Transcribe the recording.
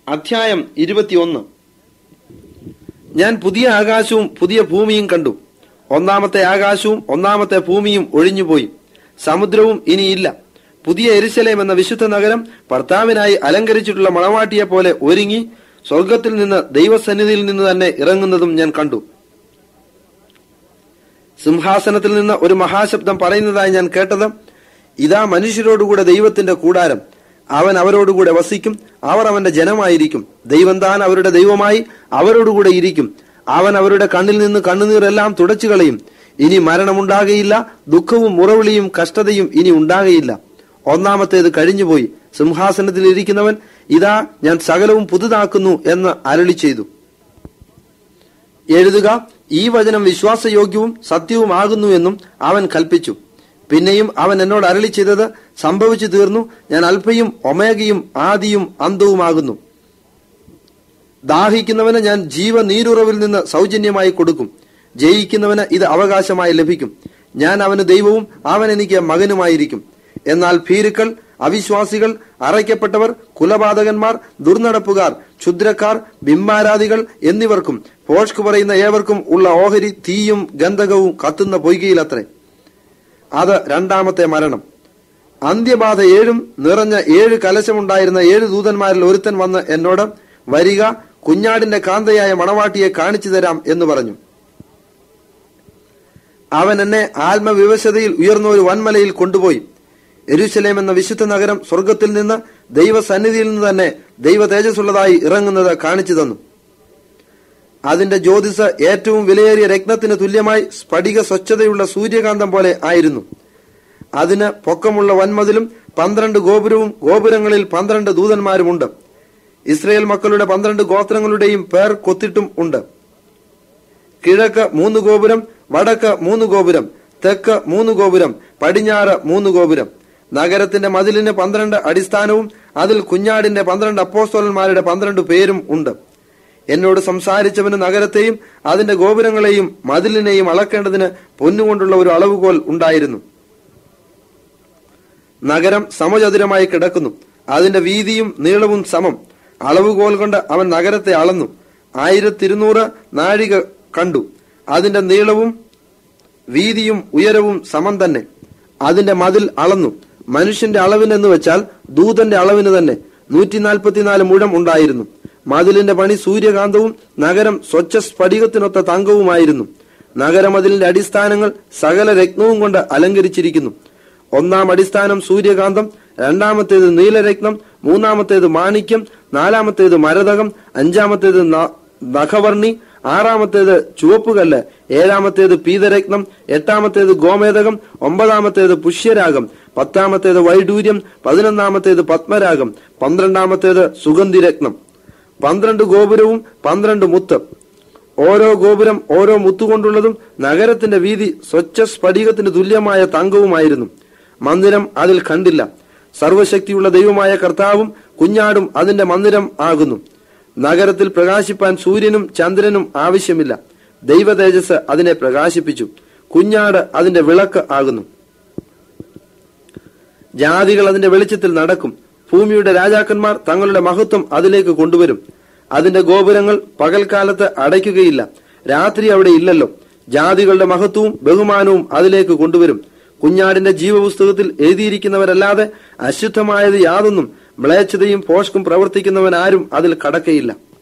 അധ്യായം ഇരുപത്തിയൊന്ന് ഞാൻ പുതിയ ആകാശവും പുതിയ ഭൂമിയും കണ്ടു ഒന്നാമത്തെ ആകാശവും ഒന്നാമത്തെ ഭൂമിയും ഒഴിഞ്ഞുപോയി സമുദ്രവും ഇനിയില്ല പുതിയ എരുശലേം എന്ന വിശുദ്ധ നഗരം ഭർത്താവിനായി അലങ്കരിച്ചിട്ടുള്ള മണവാട്ടിയെ പോലെ ഒരുങ്ങി സ്വർഗത്തിൽ നിന്ന് ദൈവസന്നിധിയിൽ നിന്ന് തന്നെ ഇറങ്ങുന്നതും ഞാൻ കണ്ടു സിംഹാസനത്തിൽ നിന്ന് ഒരു മഹാശബ്ദം പറയുന്നതായി ഞാൻ കേട്ടത് ഇതാ മനുഷ്യരോടുകൂടെ ദൈവത്തിന്റെ കൂടാരം അവൻ അവരോടുകൂടെ വസിക്കും അവർ അവന്റെ ജനമായിരിക്കും ദൈവം താൻ അവരുടെ ദൈവമായി അവരോടുകൂടെ ഇരിക്കും അവൻ അവരുടെ കണ്ണിൽ നിന്ന് കണ്ണുനീരെല്ലാം തുടച്ചു കളയും ഇനി മരണമുണ്ടാകയില്ല ദുഃഖവും മുറവിളിയും കഷ്ടതയും ഇനി ഉണ്ടാകയില്ല ഒന്നാമത്തേത് കഴിഞ്ഞുപോയി സിംഹാസനത്തിൽ ഇരിക്കുന്നവൻ ഇതാ ഞാൻ സകലവും പുതുതാക്കുന്നു എന്ന് അരളി ചെയ്തു എഴുതുക ഈ വചനം വിശ്വാസയോഗ്യവും സത്യവുമാകുന്നു എന്നും അവൻ കൽപ്പിച്ചു പിന്നെയും അവൻ എന്നോട് അരളി ചെയ്തത് സംഭവിച്ചു തീർന്നു ഞാൻ അല്പയും ഒമേഗയും ആദിയും അന്തവുമാകുന്നു ദാഹിക്കുന്നവന് ഞാൻ ജീവനീരുറവിൽ നിന്ന് സൗജന്യമായി കൊടുക്കും ജയിക്കുന്നവന് ഇത് അവകാശമായി ലഭിക്കും ഞാൻ അവന് ദൈവവും അവൻ എനിക്ക് മകനുമായിരിക്കും എന്നാൽ ഭീരുക്കൾ അവിശ്വാസികൾ അറയ്ക്കപ്പെട്ടവർ കുലപാതകന്മാർ ദുർനടപ്പുകാർ ക്ഷുദ്രക്കാർ ബിംബാരാധികൾ എന്നിവർക്കും പോഷ്ക് പറയുന്ന ഏവർക്കും ഉള്ള ഓഹരി തീയും ഗന്ധകവും കത്തുന്ന പൊയ്കയിലത്രേ അത് രണ്ടാമത്തെ മരണം അന്ത്യബാധ ഏഴും നിറഞ്ഞ ഏഴ് കലശമുണ്ടായിരുന്ന ഏഴ് ദൂതന്മാരിൽ ഒരുത്തൻ വന്ന് എന്നോട് വരിക കുഞ്ഞാടിന്റെ കാന്തയായ മണവാട്ടിയെ കാണിച്ചു തരാം എന്ന് പറഞ്ഞു അവൻ എന്നെ ആത്മവിവശതയിൽ ഉയർന്ന ഒരു വൻമലയിൽ കൊണ്ടുപോയി എരുശലേം എന്ന വിശുദ്ധ നഗരം സ്വർഗത്തിൽ നിന്ന് ദൈവസന്നിധിയിൽ നിന്ന് തന്നെ ദൈവ തേജസ്സുള്ളതായി ഇറങ്ങുന്നത് കാണിച്ചു തന്നു അതിന്റെ ജ്യോതിസ് ഏറ്റവും വിലയേറിയ രത്നത്തിന് തുല്യമായി സ്ഫടിക സ്വച്ഛതയുള്ള സൂര്യകാന്തം പോലെ ആയിരുന്നു അതിന് പൊക്കമുള്ള വൻമതിലും പന്ത്രണ്ട് ഗോപുരവും ഗോപുരങ്ങളിൽ പന്ത്രണ്ട് ദൂതന്മാരുമുണ്ട് ഇസ്രയേൽ മക്കളുടെ പന്ത്രണ്ട് ഗോത്രങ്ങളുടെയും പേർ കൊത്തിട്ടും ഉണ്ട് കിഴക്ക് മൂന്ന് ഗോപുരം വടക്ക് മൂന്ന് ഗോപുരം തെക്ക് മൂന്ന് ഗോപുരം പടിഞ്ഞാറ് മൂന്ന് ഗോപുരം നഗരത്തിന്റെ മതിലിന് പന്ത്രണ്ട് അടിസ്ഥാനവും അതിൽ കുഞ്ഞാടിന്റെ പന്ത്രണ്ട് അപ്പോസ്തോലന്മാരുടെ പന്ത്രണ്ട് പേരും ഉണ്ട് എന്നോട് സംസാരിച്ചവന് നഗരത്തെയും അതിന്റെ ഗോപുരങ്ങളെയും മതിലിനെയും അളക്കേണ്ടതിന് പൊന്നുകൊണ്ടുള്ള ഒരു അളവുകോൽ ഉണ്ടായിരുന്നു നഗരം സമചതുരമായി കിടക്കുന്നു അതിന്റെ വീതിയും നീളവും സമം അളവുകോൽ കൊണ്ട് അവൻ നഗരത്തെ അളന്നു ആയിരത്തിരുന്നൂറ് നാഴിക കണ്ടു അതിന്റെ നീളവും വീതിയും ഉയരവും സമം തന്നെ അതിന്റെ മതിൽ അളന്നു മനുഷ്യന്റെ അളവിനെന്ന് വെച്ചാൽ ദൂതന്റെ അളവിന് തന്നെ നൂറ്റി നാൽപ്പത്തിനാല് മുഴം ഉണ്ടായിരുന്നു മതിലിന്റെ പണി സൂര്യകാന്തവും നഗരം സ്വച്ഛ സ്ഫടികത്തിനൊത്ത തങ്കവുമായിരുന്നു നഗരമതിലിന്റെ അടിസ്ഥാനങ്ങൾ സകല രത്നവും കൊണ്ട് അലങ്കരിച്ചിരിക്കുന്നു ഒന്നാം അടിസ്ഥാനം സൂര്യകാന്തം രണ്ടാമത്തേത് നീലരത്നം മൂന്നാമത്തേത് മാണിക്യം നാലാമത്തേത് മരതകം അഞ്ചാമത്തേത് ന- നഖവർണി ആറാമത്തേത് ചുവപ്പുകല്ല് ഏഴാമത്തേത് പീതരത്നം എട്ടാമത്തേത് ഗോമേതകം ഒമ്പതാമത്തേത് പുഷ്യരാഗം പത്താമത്തേത് വൈഡൂര്യം പതിനൊന്നാമത്തേത് പത്മരാഗം പന്ത്രണ്ടാമത്തേത് സുഗന്ധിരത്നം പന്ത്രണ്ട് ഗോപുരവും പന്ത്രണ്ട് മുത്ത് ഓരോ ഗോപുരം ഓരോ മുത്തുകൊണ്ടുള്ളതും നഗരത്തിന്റെ വീതി സ്വച്ഛ സ്ഫടികത്തിന് തുല്യമായ തങ്കവുമായിരുന്നു മന്ദിരം അതിൽ കണ്ടില്ല സർവശക്തിയുള്ള ദൈവമായ കർത്താവും കുഞ്ഞാടും അതിന്റെ മന്ദിരം ആകുന്നു നഗരത്തിൽ പ്രകാശിപ്പാൻ സൂര്യനും ചന്ദ്രനും ആവശ്യമില്ല ദൈവ തേജസ് അതിനെ പ്രകാശിപ്പിച്ചു കുഞ്ഞാട് അതിന്റെ വിളക്ക് ആകുന്നു ജാതികൾ അതിന്റെ വെളിച്ചത്തിൽ നടക്കും ഭൂമിയുടെ രാജാക്കന്മാർ തങ്ങളുടെ മഹത്വം അതിലേക്ക് കൊണ്ടുവരും അതിന്റെ ഗോപുരങ്ങൾ പകൽക്കാലത്ത് അടയ്ക്കുകയില്ല രാത്രി അവിടെ ഇല്ലല്ലോ ജാതികളുടെ മഹത്വവും ബഹുമാനവും അതിലേക്ക് കൊണ്ടുവരും കുഞ്ഞാടിന്റെ ജീവപുസ്തകത്തിൽ എഴുതിയിരിക്കുന്നവരല്ലാതെ അശുദ്ധമായത് യാതൊന്നും മ്ലേച്ഛതയും പോഷ്കും പ്രവർത്തിക്കുന്നവൻ ആരും അതിൽ കടക്കയില്ല